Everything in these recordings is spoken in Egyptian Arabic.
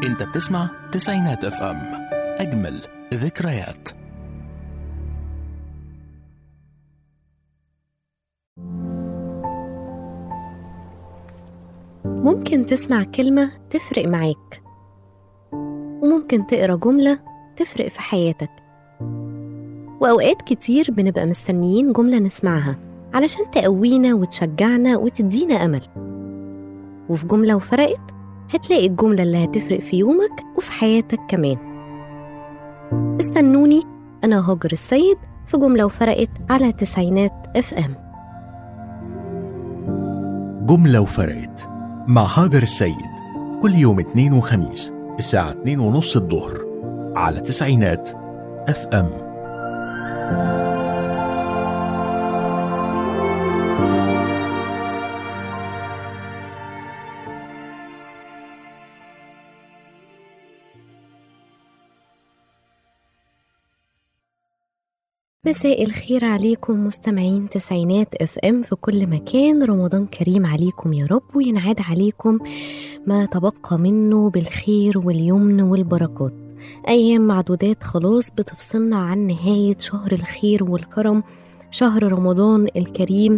انت بتسمع تسعينات اف ام اجمل ذكريات ممكن تسمع كلمة تفرق معاك وممكن تقرا جملة تفرق في حياتك وأوقات كتير بنبقى مستنيين جملة نسمعها علشان تقوينا وتشجعنا وتدينا أمل وفي جملة وفرقت هتلاقي الجملة اللي هتفرق في يومك وفي حياتك كمان استنوني أنا هاجر السيد في جملة وفرقت على تسعينات اف ام جملة وفرقت مع هاجر السيد كل يوم اثنين وخميس الساعة اتنين ونص الظهر على تسعينات اف ام مساء الخير عليكم مستمعين تسعينات اف ام في كل مكان رمضان كريم عليكم يا رب وينعاد عليكم ما تبقى منه بالخير واليمن والبركات ايام معدودات خلاص بتفصلنا عن نهايه شهر الخير والكرم شهر رمضان الكريم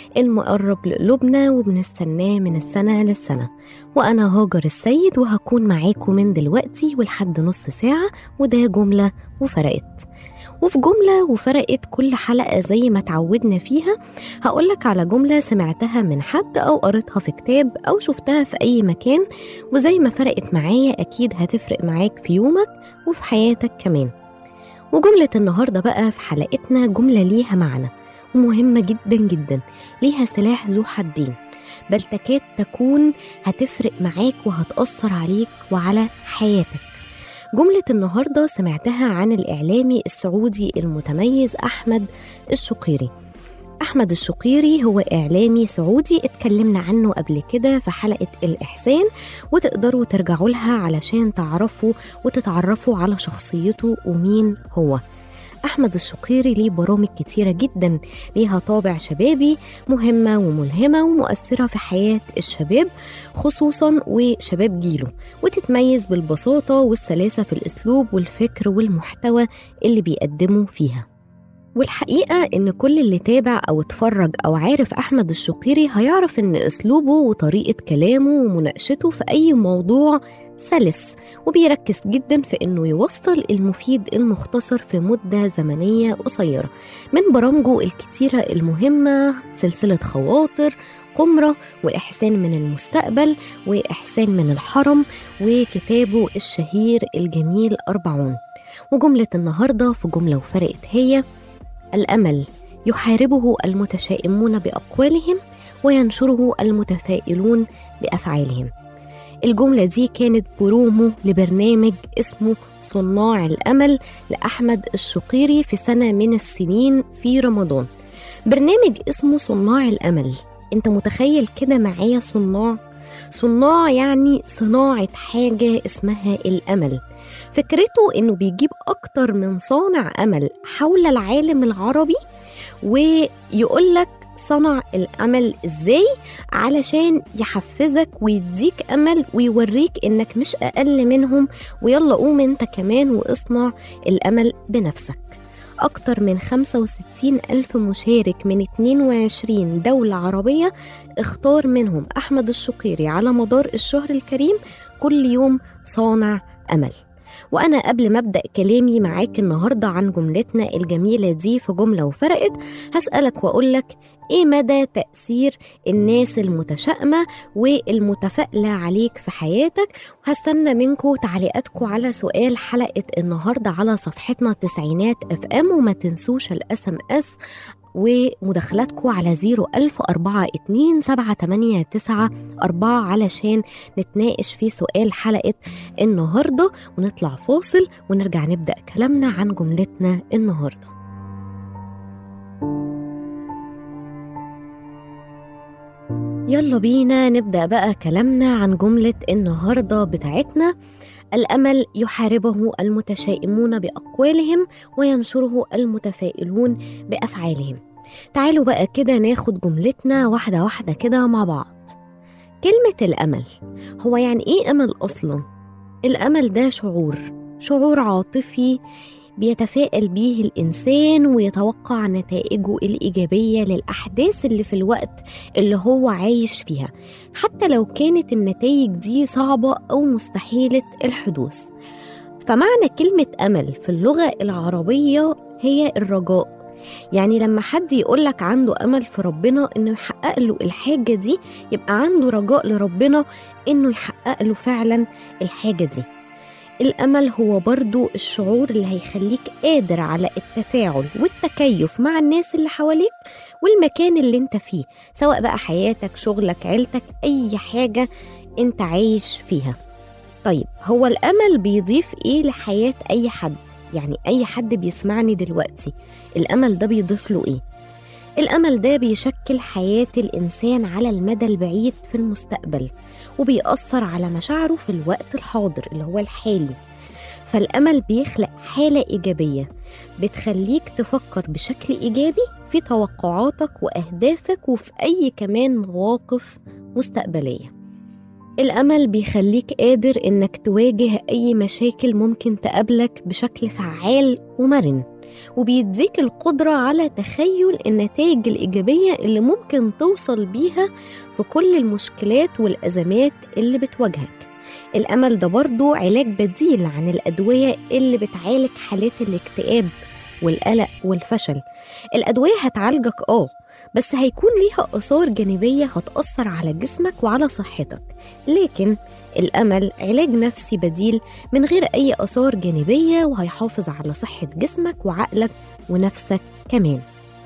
المقرب لقلوبنا وبنستناه من السنة للسنة وأنا هاجر السيد وهكون معاكم من دلوقتي ولحد نص ساعة وده جملة وفرقت وفي جملة وفرقت كل حلقة زي ما اتعودنا فيها هقولك على جملة سمعتها من حد أو قريتها في كتاب أو شفتها في أي مكان وزي ما فرقت معايا أكيد هتفرق معاك في يومك وفي حياتك كمان وجملة النهاردة بقى في حلقتنا جملة ليها معنى ومهمة جدا جدا ليها سلاح ذو حدين بل تكاد تكون هتفرق معاك وهتأثر عليك وعلى حياتك جملة النهاردة سمعتها عن الإعلامي السعودي المتميز أحمد الشقيري أحمد الشقيري هو إعلامي سعودي اتكلمنا عنه قبل كده في حلقة الإحسان وتقدروا ترجعوا لها علشان تعرفوا وتتعرفوا على شخصيته ومين هو أحمد الشقيري ليه برامج كتيرة جدا ليها طابع شبابي مهمة وملهمة ومؤثرة في حياة الشباب خصوصا وشباب جيله وتتميز بالبساطة والسلاسة في الأسلوب والفكر والمحتوى اللي بيقدمه فيها والحقيقة إن كل اللي تابع أو اتفرج أو عارف أحمد الشقيري هيعرف إن أسلوبه وطريقة كلامه ومناقشته في أي موضوع سلس وبيركز جدا في إنه يوصل المفيد المختصر في مدة زمنية قصيرة من برامجه الكتيرة المهمة سلسلة خواطر قمرة وإحسان من المستقبل وإحسان من الحرم وكتابه الشهير الجميل أربعون وجملة النهاردة في جملة وفرقت هي الامل يحاربه المتشائمون باقوالهم وينشره المتفائلون بافعالهم الجمله دي كانت برومو لبرنامج اسمه صناع الامل لاحمد الشقيري في سنه من السنين في رمضان برنامج اسمه صناع الامل انت متخيل كده معايا صناع صناع يعني صناعه حاجه اسمها الامل فكرته انه بيجيب اكتر من صانع امل حول العالم العربي ويقولك صنع الامل ازاي علشان يحفزك ويديك امل ويوريك انك مش اقل منهم ويلا قوم انت كمان واصنع الامل بنفسك أكتر من 65 ألف مشارك من 22 دولة عربية اختار منهم أحمد الشقيري على مدار الشهر الكريم كل يوم صانع أمل وأنا قبل ما أبدأ كلامي معاك النهاردة عن جملتنا الجميلة دي في جملة وفرقت هسألك وأقولك إيه مدى تأثير الناس المتشائمة والمتفائلة عليك في حياتك وهستنى منكم تعليقاتكم على سؤال حلقة النهاردة على صفحتنا تسعينات اف ام وما تنسوش الاس ام اس ومداخلاتكم على 01042 علشان نتناقش في سؤال حلقة النهاردة ونطلع فاصل ونرجع نبدأ كلامنا عن جملتنا النهارده يلا بينا نبدأ بقى كلامنا عن جملة النهاردة بتاعتنا الأمل يحاربه المتشائمون بأقوالهم وينشره المتفائلون بأفعالهم تعالوا بقى كده ناخد جملتنا واحدة واحدة كده مع بعض كلمة الأمل هو يعني إيه أمل أصلا؟ الأمل ده شعور شعور عاطفي بيتفائل بيه الإنسان ويتوقع نتائجه الإيجابية للأحداث اللي في الوقت اللي هو عايش فيها حتى لو كانت النتائج دي صعبة أو مستحيلة الحدوث فمعنى كلمة أمل في اللغة العربية هي الرجاء يعني لما حد يقولك عنده أمل في ربنا إنه يحقق له الحاجة دي يبقى عنده رجاء لربنا إنه يحقق له فعلا الحاجة دي الأمل هو برضو الشعور اللي هيخليك قادر على التفاعل والتكيف مع الناس اللي حواليك والمكان اللي انت فيه سواء بقى حياتك شغلك عيلتك أي حاجة انت عايش فيها طيب هو الأمل بيضيف إيه لحياة أي حد يعني أي حد بيسمعني دلوقتي الأمل ده بيضيف له إيه الأمل ده بيشكل حياة الإنسان على المدى البعيد في المستقبل وبيأثر على مشاعره في الوقت الحاضر اللي هو الحالي فالأمل بيخلق حالة إيجابية بتخليك تفكر بشكل إيجابي في توقعاتك وأهدافك وفي أي كمان مواقف مستقبلية الأمل بيخليك قادر إنك تواجه أي مشاكل ممكن تقابلك بشكل فعال ومرن وبيديك القدرة على تخيل النتائج الإيجابية اللي ممكن توصل بيها في كل المشكلات والأزمات اللي بتواجهك الأمل ده برضو علاج بديل عن الأدوية اللي بتعالج حالات الاكتئاب والقلق والفشل الأدوية هتعالجك آه بس هيكون ليها آثار جانبية هتأثر على جسمك وعلى صحتك لكن الأمل علاج نفسي بديل من غير أي آثار جانبية وهيحافظ على صحة جسمك وعقلك ونفسك كمان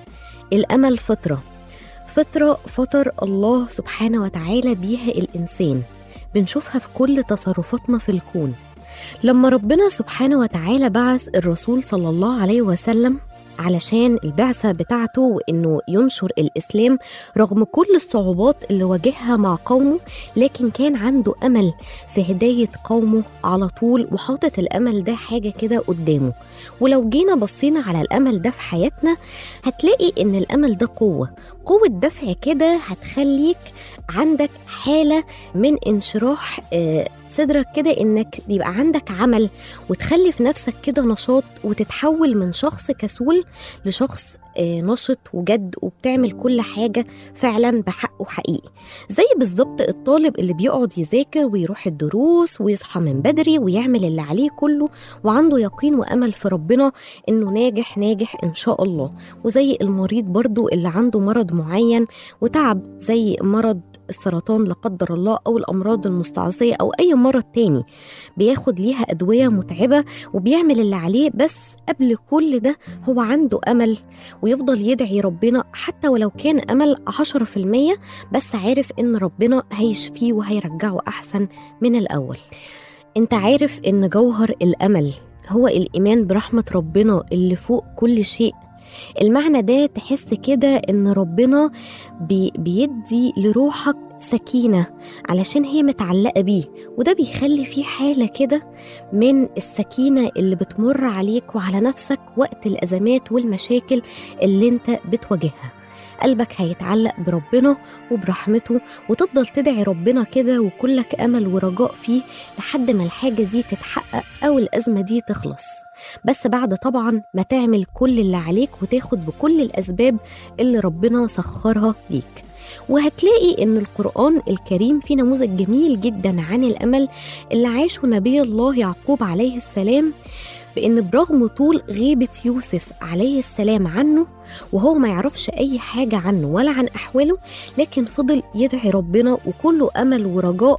الأمل فطرة فطرة فطر الله سبحانه وتعالى بيها الإنسان بنشوفها في كل تصرفاتنا في الكون لما ربنا سبحانه وتعالى بعث الرسول صلى الله عليه وسلم علشان البعثة بتاعته وإنه ينشر الإسلام رغم كل الصعوبات اللي واجهها مع قومه لكن كان عنده أمل في هداية قومه على طول وحاطط الأمل ده حاجة كده قدامه ولو جينا بصينا على الأمل ده في حياتنا هتلاقي إن الأمل ده قوة قوة دفع كده هتخليك عندك حالة من انشراح آه صدرك كده انك يبقى عندك عمل وتخلي في نفسك كده نشاط وتتحول من شخص كسول لشخص نشط وجد وبتعمل كل حاجة فعلا بحقه حقيقي زي بالظبط الطالب اللي بيقعد يذاكر ويروح الدروس ويصحى من بدري ويعمل اللي عليه كله وعنده يقين وأمل في ربنا إنه ناجح ناجح إن شاء الله وزي المريض برضو اللي عنده مرض معين وتعب زي مرض السرطان لا قدر الله او الامراض المستعصيه او اي مرض تاني بياخد ليها ادويه متعبه وبيعمل اللي عليه بس قبل كل ده هو عنده امل ويفضل يدعي ربنا حتى ولو كان امل 10% بس عارف ان ربنا هيشفيه وهيرجعه احسن من الاول انت عارف ان جوهر الامل هو الايمان برحمه ربنا اللي فوق كل شيء المعنى ده تحس كده ان ربنا بي بيدي لروحك سكينة علشان هي متعلقة بيه وده بيخلي فيه حالة كده من السكينة اللي بتمر عليك وعلى نفسك وقت الأزمات والمشاكل اللي انت بتواجهها قلبك هيتعلق بربنا وبرحمته وتفضل تدعي ربنا كده وكلك امل ورجاء فيه لحد ما الحاجه دي تتحقق او الازمه دي تخلص بس بعد طبعا ما تعمل كل اللي عليك وتاخد بكل الاسباب اللي ربنا سخرها ليك وهتلاقي ان القران الكريم فيه نموذج جميل جدا عن الامل اللي عاشه نبي الله يعقوب عليه السلام بان برغم طول غيبه يوسف عليه السلام عنه وهو ما يعرفش اي حاجه عنه ولا عن احواله لكن فضل يدعي ربنا وكله امل ورجاء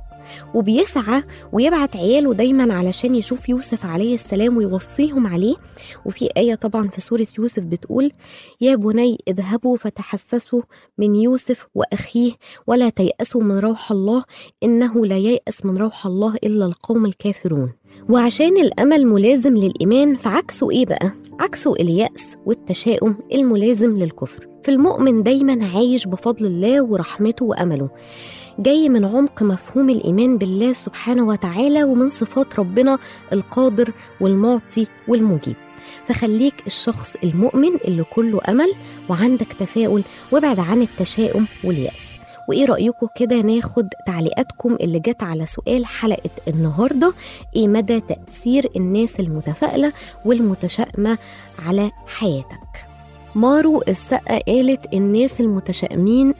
وبيسعى ويبعت عياله دايما علشان يشوف يوسف عليه السلام ويوصيهم عليه وفي آية طبعا في سورة يوسف بتقول يا بني اذهبوا فتحسسوا من يوسف وأخيه ولا تيأسوا من روح الله إنه لا ييأس من روح الله إلا القوم الكافرون وعشان الأمل ملازم للإيمان فعكسه إيه بقى؟ عكسه اليأس والتشاؤم الملازم للكفر فالمؤمن دايما عايش بفضل الله ورحمته وأمله جاي من عمق مفهوم الإيمان بالله سبحانه وتعالى ومن صفات ربنا القادر والمعطي والمجيب فخليك الشخص المؤمن اللي كله أمل وعندك تفاؤل وابعد عن التشاؤم واليأس وإيه رأيكم كده ناخد تعليقاتكم اللي جت على سؤال حلقة النهاردة إيه مدى تأثير الناس المتفائلة والمتشائمة على حياتك مارو السقا قالت الناس المتشائمين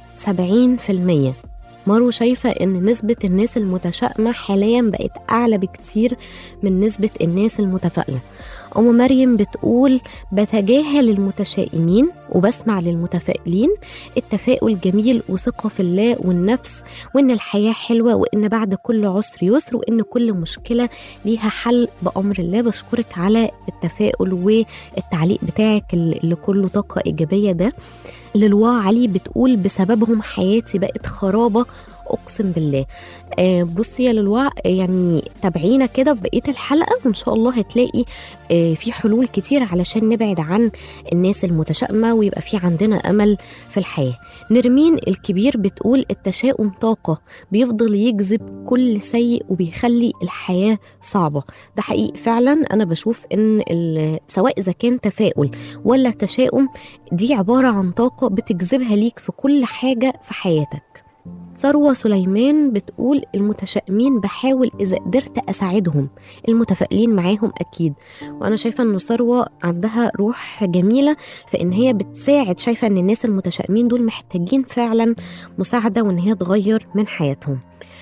70% مارو شايفة إن نسبة الناس المتشائمة حاليا بقت أعلى بكتير من نسبة الناس المتفائلة أم مريم بتقول بتجاهل المتشائمين وبسمع للمتفائلين التفاؤل جميل وثقة في الله والنفس وإن الحياة حلوة وإن بعد كل عسر يسر وإن كل مشكلة ليها حل بأمر الله بشكرك على التفاؤل والتعليق بتاعك اللي كله طاقة إيجابية ده للوا علي بتقول بسببهم حياتي بقت خرابة اقسم بالله آه بصي يا للوع يعني تابعينا كده في بقيه الحلقه وان شاء الله هتلاقي آه في حلول كتير علشان نبعد عن الناس المتشائمه ويبقى في عندنا امل في الحياه نرمين الكبير بتقول التشاؤم طاقه بيفضل يجذب كل سيء وبيخلي الحياه صعبه ده حقيقي فعلا انا بشوف ان سواء اذا كان تفاؤل ولا تشاؤم دي عباره عن طاقه بتجذبها ليك في كل حاجه في حياتك ثروة سليمان بتقول المتشائمين بحاول إذا قدرت أساعدهم المتفائلين معاهم أكيد وأنا شايفة أن ثروة عندها روح جميلة في إن هي بتساعد شايفة أن الناس المتشائمين دول محتاجين فعلا مساعدة وإن هي تغير من حياتهم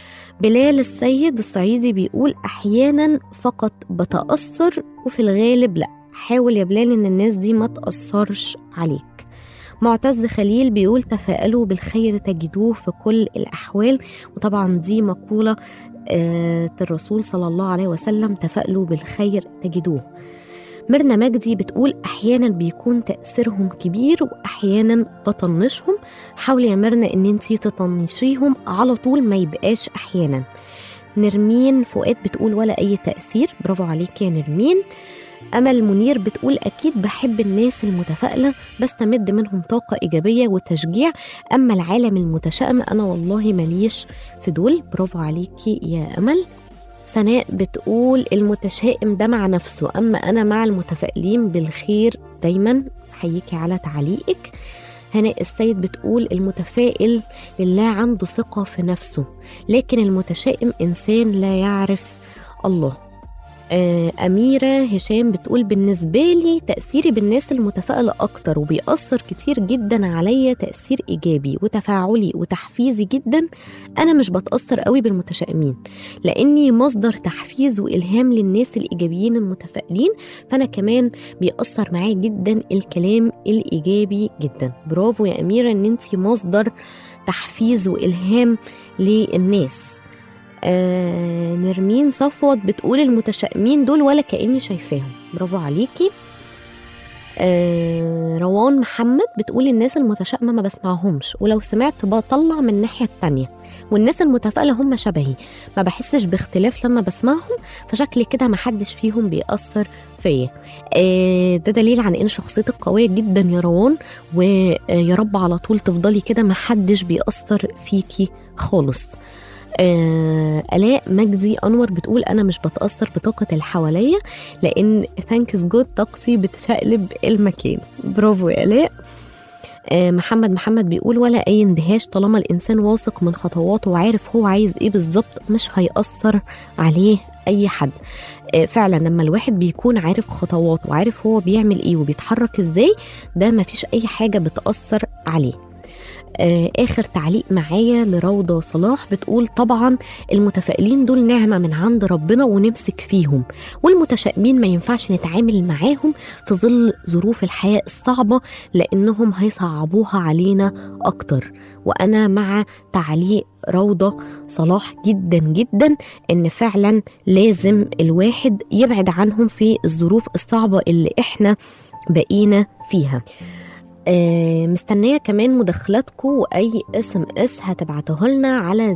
بلال السيد الصعيدي بيقول أحيانا فقط بتأثر وفي الغالب لأ حاول يا بلال إن الناس دي ما تأثرش عليك معتز خليل بيقول تفائلوا بالخير تجدوه في كل الأحوال وطبعا دي مقولة آه الرسول صلى الله عليه وسلم تفائلوا بالخير تجدوه ميرنا مجدي بتقول أحيانا بيكون تأثيرهم كبير وأحيانا بطنشهم حاولي يا ميرنا إن انتي تطنشيهم على طول ما يبقاش أحيانا نرمين فؤاد بتقول ولا أي تأثير برافو عليك يا نرمين أمل منير بتقول أكيد بحب الناس المتفائلة بستمد منهم طاقة إيجابية وتشجيع أما العالم المتشائم أنا والله ماليش في دول برافو عليكي يا أمل سناء بتقول المتشائم ده مع نفسه أما أنا مع المتفائلين بالخير دايما حييكي على تعليقك هناء السيد بتقول المتفائل لله عنده ثقة في نفسه لكن المتشائم إنسان لا يعرف الله أميرة هشام بتقول بالنسبة لي تأثيري بالناس المتفائلة أكتر وبيأثر كتير جدا عليا تأثير إيجابي وتفاعلي وتحفيزي جدا أنا مش بتأثر قوي بالمتشائمين لأني مصدر تحفيز وإلهام للناس الإيجابيين المتفائلين فأنا كمان بيأثر معايا جدا الكلام الإيجابي جدا برافو يا أميرة إن أنتي مصدر تحفيز وإلهام للناس آه نرمين صفوت بتقول المتشائمين دول ولا كأني شايفاهم برافو عليكي آه روان محمد بتقول الناس المتشائمة ما بسمعهمش ولو سمعت بطلع من الناحية التانية والناس المتفائلة هم شبهي ما بحسش باختلاف لما بسمعهم فشكلي كده ما حدش فيهم بيأثر فيا آه ده دليل عن ان شخصيتك قوية جدا يا روان ويا رب على طول تفضلي كده ما حدش بيأثر فيكي خالص آه آلاء مجدي أنور بتقول أنا مش بتأثر بطاقة اللي حواليا لأن ثانكس جود طاقتي بتشقلب المكان برافو يا آلاء آه محمد محمد بيقول ولا أي اندهاش طالما الإنسان واثق من خطواته وعارف هو عايز إيه بالظبط مش هيأثر عليه أي حد آه فعلا لما الواحد بيكون عارف خطواته وعارف هو بيعمل إيه وبيتحرك إزاي ده مفيش أي حاجة بتأثر عليه آه آخر تعليق معايا لروضة صلاح بتقول طبعا المتفائلين دول نعمة من عند ربنا ونمسك فيهم والمتشائمين ما ينفعش نتعامل معاهم في ظل ظروف الحياة الصعبة لأنهم هيصعبوها علينا أكتر وأنا مع تعليق روضة صلاح جدا جدا إن فعلا لازم الواحد يبعد عنهم في الظروف الصعبة اللي إحنا بقينا فيها آه مستنية كمان مداخلاتكم وأي اس ام اس هتبعتوها لنا على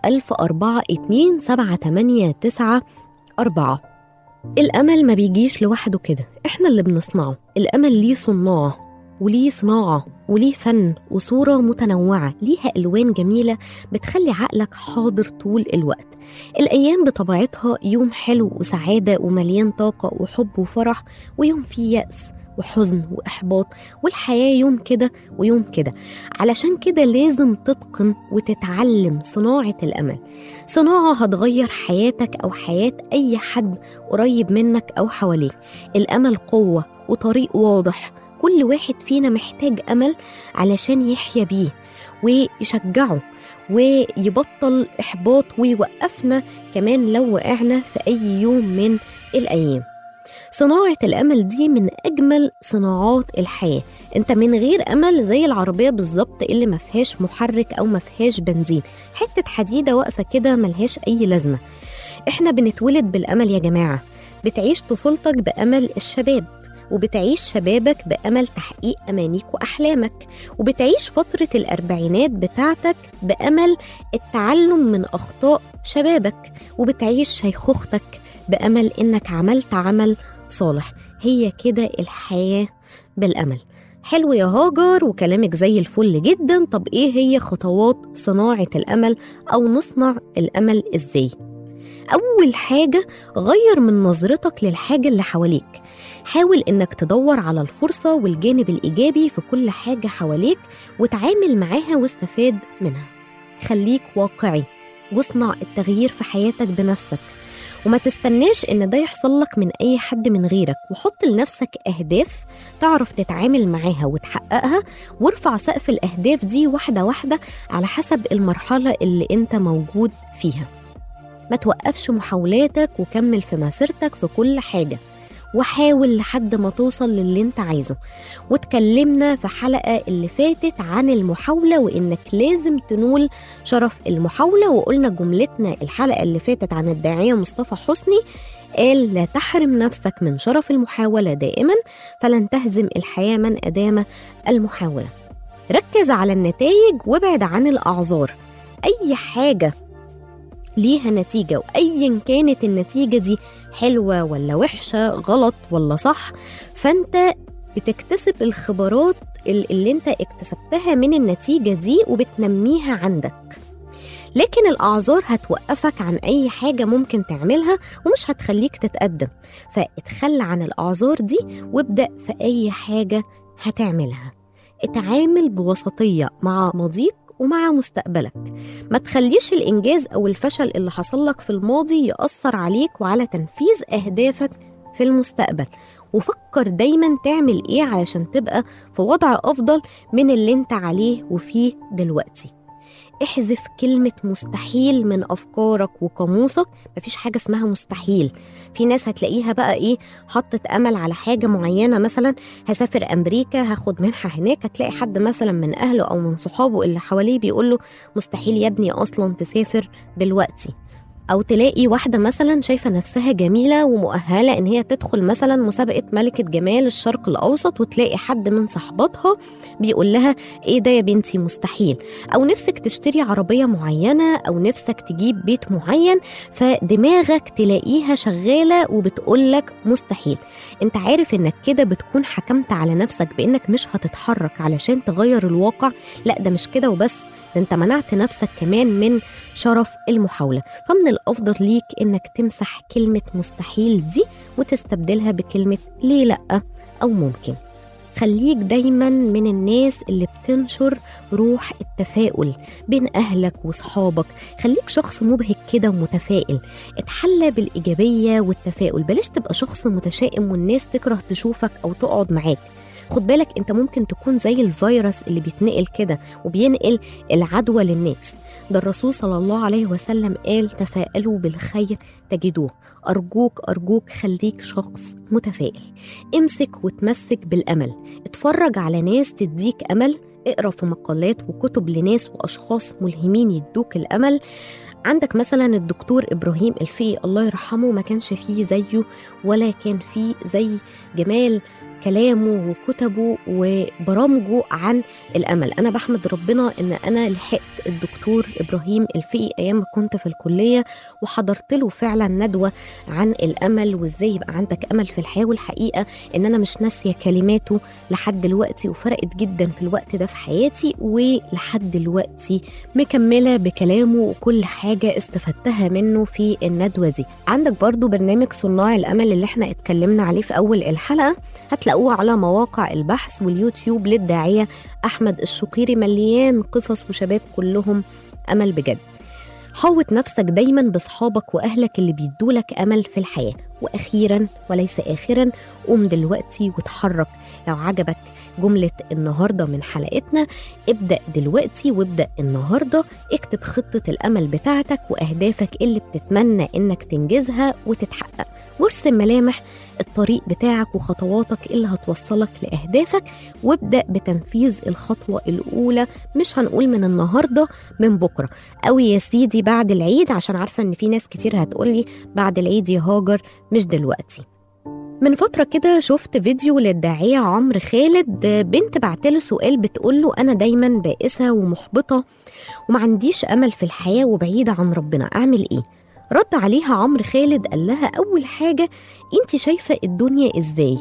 010427894 الأمل ما بيجيش لوحده كده احنا اللي بنصنعه الأمل ليه صناع وليه صناعة وليه فن وصورة متنوعة ليها ألوان جميلة بتخلي عقلك حاضر طول الوقت الأيام بطبيعتها يوم حلو وسعادة ومليان طاقة وحب وفرح ويوم فيه يأس وحزن وإحباط والحياة يوم كده ويوم كده علشان كده لازم تتقن وتتعلم صناعة الأمل صناعة هتغير حياتك أو حياة أي حد قريب منك أو حواليك الأمل قوة وطريق واضح كل واحد فينا محتاج أمل علشان يحيا بيه ويشجعه ويبطل إحباط ويوقفنا كمان لو وقعنا في أي يوم من الأيام صناعة الأمل دي من أجمل صناعات الحياة أنت من غير أمل زي العربية بالظبط اللي ما فيهاش محرك أو ما فيهاش بنزين حتة حديدة واقفة كده ملهاش أي لازمة إحنا بنتولد بالأمل يا جماعة بتعيش طفولتك بأمل الشباب وبتعيش شبابك بأمل تحقيق أمانيك وأحلامك وبتعيش فترة الأربعينات بتاعتك بأمل التعلم من أخطاء شبابك وبتعيش شيخوختك بأمل إنك عملت عمل صالح هي كده الحياة بالأمل حلو يا هاجر وكلامك زي الفل جدا طب إيه هي خطوات صناعة الأمل أو نصنع الأمل إزاي؟ أول حاجة غير من نظرتك للحاجة اللي حواليك حاول إنك تدور على الفرصة والجانب الإيجابي في كل حاجة حواليك وتعامل معاها واستفاد منها خليك واقعي واصنع التغيير في حياتك بنفسك وما تستناش إن ده يحصل لك من أي حد من غيرك وحط لنفسك أهداف تعرف تتعامل معاها وتحققها وارفع سقف الأهداف دي واحدة واحدة على حسب المرحلة اللي أنت موجود فيها ما توقفش محاولاتك وكمل في مسيرتك في كل حاجة وحاول لحد ما توصل للي انت عايزه واتكلمنا في حلقة اللي فاتت عن المحاولة وانك لازم تنول شرف المحاولة وقلنا جملتنا الحلقة اللي فاتت عن الداعية مصطفى حسني قال لا تحرم نفسك من شرف المحاولة دائما فلن تهزم الحياة من أدام المحاولة ركز على النتائج وابعد عن الأعذار أي حاجة ليها نتيجة وأيا كانت النتيجة دي حلوة ولا وحشة غلط ولا صح فأنت بتكتسب الخبرات اللي انت اكتسبتها من النتيجة دي وبتنميها عندك لكن الأعذار هتوقفك عن أي حاجة ممكن تعملها ومش هتخليك تتقدم فاتخلى عن الأعذار دي وابدأ في أي حاجة هتعملها اتعامل بوسطية مع ماضيك ومع مستقبلك ما تخليش الإنجاز أو الفشل اللي حصل لك في الماضي يأثر عليك وعلى تنفيذ أهدافك في المستقبل وفكر دايما تعمل إيه علشان تبقى في وضع أفضل من اللي انت عليه وفيه دلوقتي احذف كلمة مستحيل من أفكارك وقاموسك مفيش حاجة اسمها مستحيل في ناس هتلاقيها بقى إيه حطت أمل على حاجة معينة مثلا هسافر أمريكا هاخد منحة هناك هتلاقي حد مثلا من أهله أو من صحابه اللي حواليه بيقول له مستحيل يا ابني أصلا تسافر دلوقتي أو تلاقي واحدة مثلا شايفة نفسها جميلة ومؤهلة إن هي تدخل مثلا مسابقة ملكة جمال الشرق الأوسط وتلاقي حد من صحباتها بيقول لها إيه ده يا بنتي مستحيل أو نفسك تشتري عربية معينة أو نفسك تجيب بيت معين فدماغك تلاقيها شغالة وبتقولك مستحيل أنت عارف إنك كده بتكون حكمت على نفسك بإنك مش هتتحرك علشان تغير الواقع لا ده مش كده وبس ده انت منعت نفسك كمان من شرف المحاولة فمن الأفضل ليك إنك تمسح كلمة مستحيل دي وتستبدلها بكلمة ليه لأ أو ممكن خليك دايما من الناس اللي بتنشر روح التفاؤل بين أهلك وصحابك خليك شخص مبهج كده ومتفائل اتحلى بالإيجابية والتفاؤل بلاش تبقى شخص متشائم والناس تكره تشوفك أو تقعد معاك خد بالك انت ممكن تكون زي الفيروس اللي بيتنقل كده وبينقل العدوى للناس ده الرسول صلى الله عليه وسلم قال تفائلوا بالخير تجدوه أرجوك أرجوك خليك شخص متفائل امسك وتمسك بالأمل اتفرج على ناس تديك أمل اقرا في مقالات وكتب لناس وأشخاص ملهمين يدوك الأمل عندك مثلا الدكتور ابراهيم الفقي الله يرحمه ما كانش فيه زيه ولا كان فيه زي جمال كلامه وكتبه وبرامجه عن الامل انا بحمد ربنا ان انا لحقت الدكتور ابراهيم الفقي ايام ما كنت في الكليه وحضرت له فعلا ندوه عن الامل وازاي يبقى عندك امل في الحياه والحقيقه ان انا مش ناسيه كلماته لحد دلوقتي وفرقت جدا في الوقت ده في حياتي ولحد دلوقتي مكمله بكلامه وكل حاجه استفدتها منه في الندوه دي عندك برضو برنامج صناع الامل اللي احنا اتكلمنا عليه في اول الحلقه هتلاقي هتلاقوه على مواقع البحث واليوتيوب للداعية أحمد الشقيري مليان قصص وشباب كلهم أمل بجد حوط نفسك دايما بصحابك وأهلك اللي بيدولك أمل في الحياة وأخيرا وليس آخرا قوم دلوقتي وتحرك لو عجبك جملة النهاردة من حلقتنا ابدأ دلوقتي وابدأ النهاردة اكتب خطة الأمل بتاعتك وأهدافك اللي بتتمنى إنك تنجزها وتتحقق وارسم ملامح الطريق بتاعك وخطواتك اللي هتوصلك لأهدافك وابدأ بتنفيذ الخطوة الأولى مش هنقول من النهاردة من بكرة أو يا سيدي بعد العيد عشان عارفة إن في ناس كتير هتقولي بعد العيد يا هاجر مش دلوقتي من فترة كده شفت فيديو للداعية عمرو خالد بنت بعتله سؤال بتقوله أنا دايما بائسة ومحبطة وما عنديش أمل في الحياة وبعيدة عن ربنا أعمل إيه؟ رد عليها عمرو خالد قال لها أول حاجة أنت شايفة الدنيا إزاي؟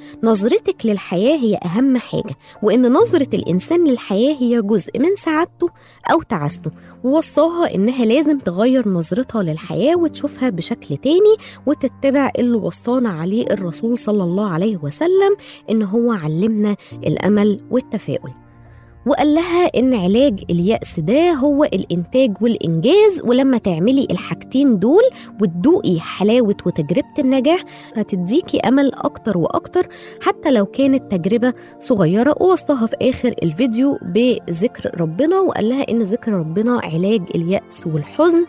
نظرتك للحياة هي أهم حاجة وإن نظرة الإنسان للحياة هي جزء من سعادته أو تعاسته ووصاها إنها لازم تغير نظرتها للحياة وتشوفها بشكل تاني وتتبع اللي وصانا عليه الرسول صلى الله عليه وسلم إن هو علمنا الأمل والتفاؤل وقال لها إن علاج اليأس ده هو الإنتاج والإنجاز ولما تعملي الحاجتين دول وتدوقي حلاوة وتجربة النجاح هتديكي أمل أكتر وأكتر حتى لو كانت تجربة صغيرة ووصاها في آخر الفيديو بذكر ربنا وقال لها إن ذكر ربنا علاج اليأس والحزن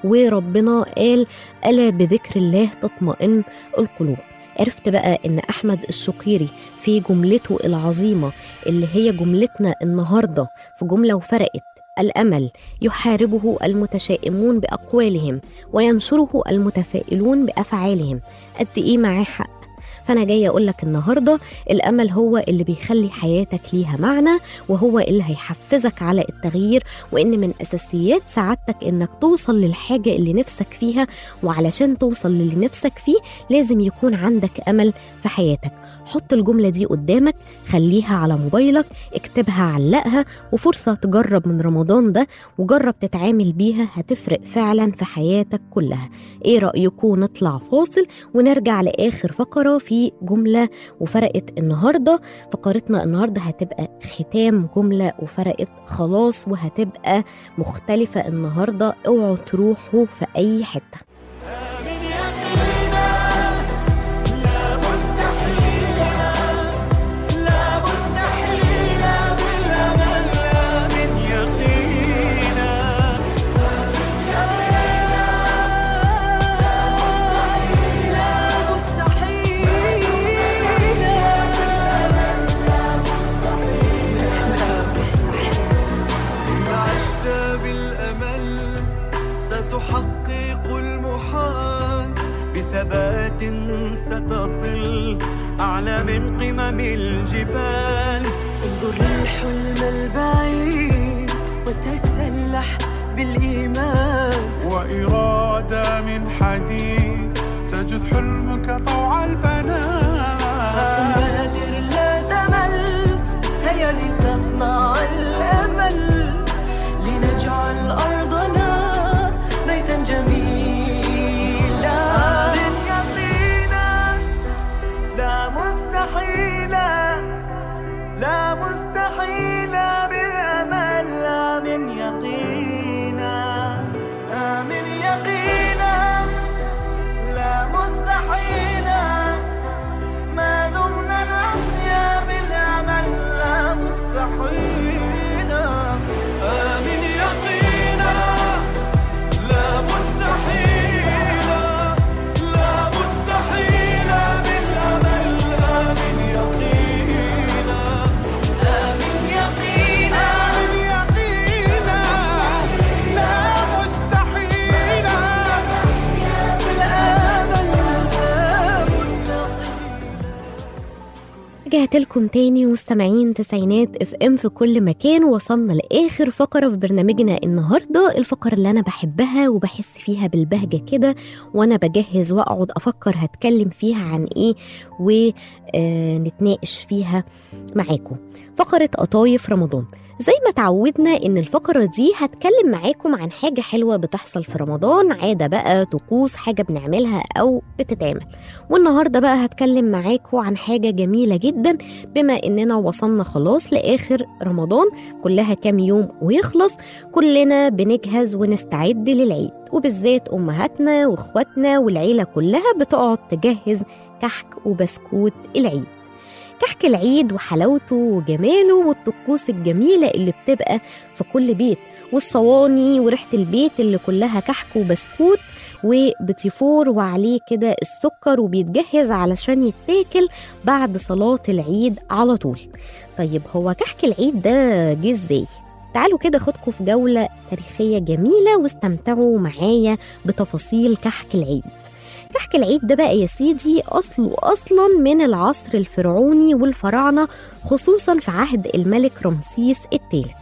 وربنا قال ألا بذكر الله تطمئن القلوب عرفت بقى ان احمد الشقيري في جملته العظيمه اللي هي جملتنا النهارده في جمله وفرقت الامل يحاربه المتشائمون باقوالهم وينشره المتفائلون بافعالهم قد ايه معاه حق فانا جايه اقول لك النهارده الامل هو اللي بيخلي حياتك ليها معنى وهو اللي هيحفزك على التغيير وان من اساسيات سعادتك انك توصل للحاجه اللي نفسك فيها وعلشان توصل للي نفسك فيه لازم يكون عندك امل في حياتك حط الجمله دي قدامك خليها على موبايلك اكتبها علقها وفرصه تجرب من رمضان ده وجرب تتعامل بيها هتفرق فعلا في حياتك كلها ايه رايكم نطلع فاصل ونرجع لاخر فقره في جمله وفرقت النهارده فقرتنا النهارده هتبقى ختام جمله وفرقت خلاص وهتبقى مختلفه النهارده اوعوا تروحوا في اي حته من يقينا لا مستحيل لا مستحيل بالأمل لا من يقينا لا مستحيل عشت بالأمل ستحقق المحال بثبات ستصل أعلى من قمم الجبال انظر للحلم البعيد وتسلح بالإيمان وإرادة من حديد تجذ حلمك طوع البنات بادر لا تمل هيا لتصنع الأمل لنجعل أرضنا بيتا جميلا من يقينا لا مستحيلا لا مستحيلا بالأمل لا من يقينا لا من يقينا لا مستحيلا ما دمنا نحيا بالأمل لا مستحيلا آمن يقينا لا مستحيلا لا مستحيلا بالأمل آمن يقينا آمن يقينا آمن يقينا لا مستحيلا بالأمل لا مستحيلا رجعت لكم تاني مستمعين تسعينات اف ام في كل مكان وصلنا لاخر فقره في برنامجنا النهارده الفقره اللي انا بحبها وبحس فيها بالبهجه كده وانا بجهز واقعد افكر هتكلم فيها عن ايه ونتناقش فيها معاكم فقره قطايف رمضان زي ما تعودنا ان الفقرة دي هتكلم معاكم عن حاجة حلوة بتحصل في رمضان عادة بقى طقوس حاجة بنعملها او بتتعمل والنهاردة بقى هتكلم معاكم عن حاجة جميلة جدا بما اننا وصلنا خلاص لاخر رمضان كلها كام يوم ويخلص كلنا بنجهز ونستعد للعيد وبالذات امهاتنا واخواتنا والعيلة كلها بتقعد تجهز كحك وبسكوت العيد كحك العيد وحلاوته وجماله والطقوس الجميلة اللي بتبقى في كل بيت والصواني وريحة البيت اللي كلها كحك وبسكوت وبتيفور وعليه كده السكر وبيتجهز علشان يتاكل بعد صلاة العيد على طول طيب هو كحك العيد ده جه ازاي؟ تعالوا كده خدكم في جولة تاريخية جميلة واستمتعوا معايا بتفاصيل كحك العيد كحك العيد ده بقى يا سيدي أصله أصلا من العصر الفرعوني والفراعنة خصوصا في عهد الملك رمسيس الثالث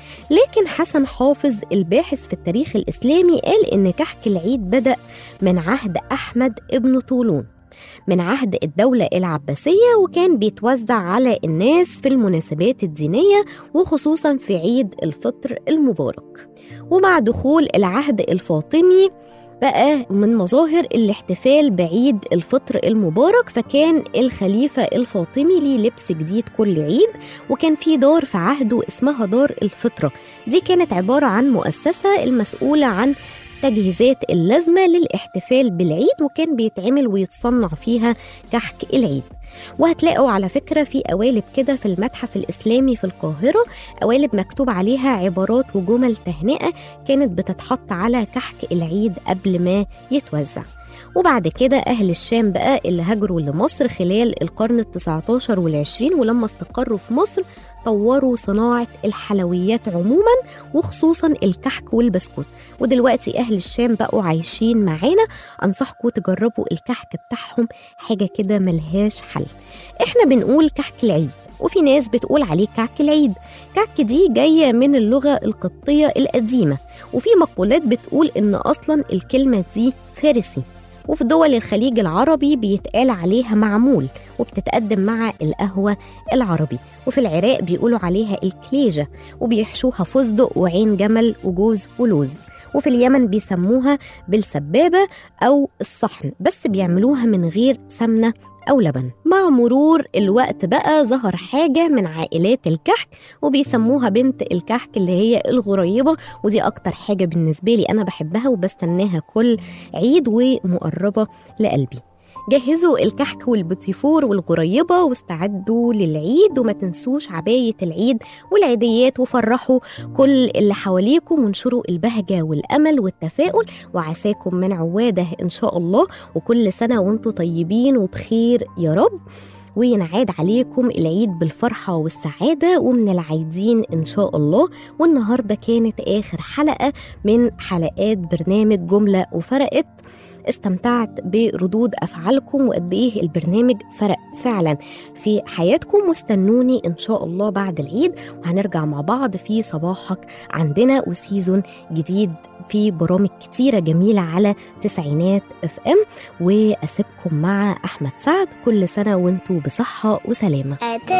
لكن حسن حافظ الباحث في التاريخ الإسلامي قال إن كحك العيد بدأ من عهد أحمد ابن طولون من عهد الدولة العباسية وكان بيتوزع على الناس في المناسبات الدينية وخصوصا في عيد الفطر المبارك ومع دخول العهد الفاطمي بقى من مظاهر الاحتفال بعيد الفطر المبارك فكان الخليفة الفاطمي ليه لبس جديد كل عيد وكان في دار في عهده اسمها دار الفطرة دي كانت عبارة عن مؤسسة المسؤولة عن تجهيزات اللازمة للاحتفال بالعيد وكان بيتعمل ويتصنع فيها كحك العيد وهتلاقوا على فكرة في قوالب كده في المتحف الإسلامي في القاهرة قوالب مكتوب عليها عبارات وجمل تهنئة كانت بتتحط على كحك العيد قبل ما يتوزع وبعد كده أهل الشام بقى اللي هاجروا لمصر خلال القرن التسعة والعشرين ولما استقروا في مصر طوروا صناعة الحلويات عموما وخصوصا الكحك والبسكوت ودلوقتي أهل الشام بقوا عايشين معانا أنصحكم تجربوا الكحك بتاعهم حاجة كده ملهاش حل إحنا بنقول كحك العيد وفي ناس بتقول عليه كعك العيد كعك دي جاية من اللغة القبطية القديمة وفي مقولات بتقول إن أصلا الكلمة دي فارسي وفي دول الخليج العربي بيتقال عليها معمول وبتتقدم مع القهوة العربي وفي العراق بيقولوا عليها الكليجة وبيحشوها فستق وعين جمل وجوز ولوز وفي اليمن بيسموها بالسبابة أو الصحن بس بيعملوها من غير سمنة أو لبن مع مرور الوقت بقى ظهر حاجة من عائلات الكحك وبيسموها بنت الكحك اللي هي الغريبة ودي أكتر حاجة بالنسبة لي أنا بحبها وبستناها كل عيد ومقربة لقلبي جهزوا الكحك والبوتيفور والغريبة واستعدوا للعيد وما تنسوش عباية العيد والعيديات وفرحوا كل اللي حواليكم وانشروا البهجة والأمل والتفاؤل وعساكم من عواده إن شاء الله وكل سنة وانتم طيبين وبخير يا رب وينعاد عليكم العيد بالفرحة والسعادة ومن العايدين إن شاء الله والنهاردة كانت آخر حلقة من حلقات برنامج جملة وفرقت استمتعت بردود أفعالكم وقد إيه البرنامج فرق فعلا في حياتكم واستنوني إن شاء الله بعد العيد وهنرجع مع بعض في صباحك عندنا وسيزون جديد في برامج كتيرة جميلة على تسعينات اف ام وأسيبكم مع أحمد سعد كل سنة وانتوا بصحة وسلامة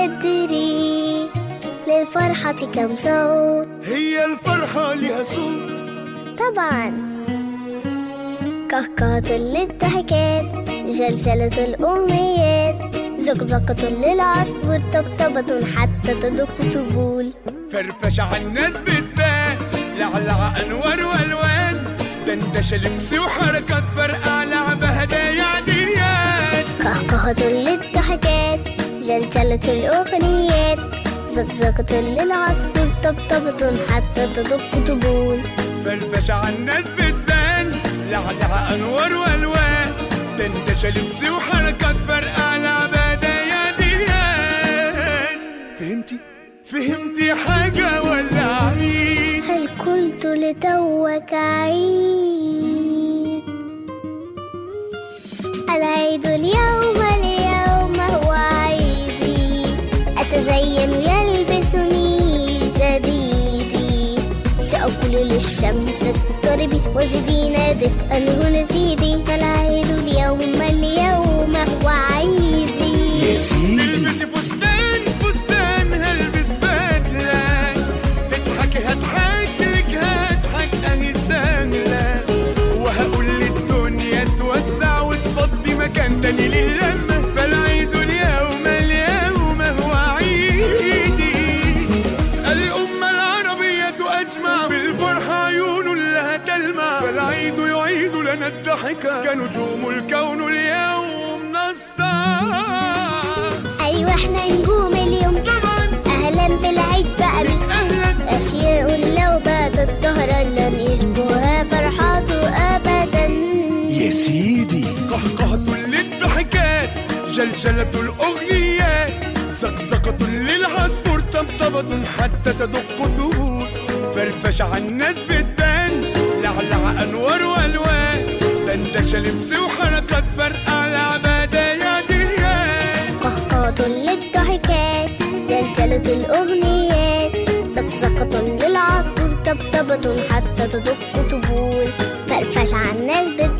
أتدري للفرحة كم صوت هي الفرحة لها صوت طبعا كهكهة للضحكات جلجلة الأمنيات زقزقة للعصفور طبطبة حتى تدق طبول فرفش على الناس بتبان لعلع انوار والوان دندشه لبس وحركات فرقع لعبه هدايا عاديات كهكهة للضحكات جلجلة الأغنيات زقزقة للعصفور طبطبة حتى تدق طبول فرفش على الناس بتبان لعلع انوار والوان دندشه لبس وحركات فرقع لعبه هدايا ديات فهمتي فهمتي حاجه ولا عيد هل قلت لتوك عيد العيد اليوم اليوم هو عيدي أتزين يلبسني جديدي سأقول للشمس اضطربي وزدينا دفئا هنا زيدي العيد اليوم اليوم هو عيدي تلبسي فستان فستان هلبس بدلة تاني للمة فالعيد اليوم اليوم هو عيدي الأمة العربية أجمع بالفرحة عيون لها تلمع فالعيد يعيد لنا الضحكة كنجوم الكون اليوم نسطع أيوة احنا نجوم اليوم طبعا أهلا بالعيد بقى أهلا أشياء لو باتت ظهرا لن يشبهها فرحاته أبدا يا سيدي قهقهة للضحكات جلجلة الأغنيات زقزقة للعصفور طبطبة حتى تدق طهور فرفش على الناس بتبان لعلع أنوار وألوان دندشة لبس وحركات فرقع لعبادة يا دنيا قهقهة للضحكات زلزلة الأغنيات زقزقة للعصفور طبطبة حتى تدق طبول فرفش على الناس بتبان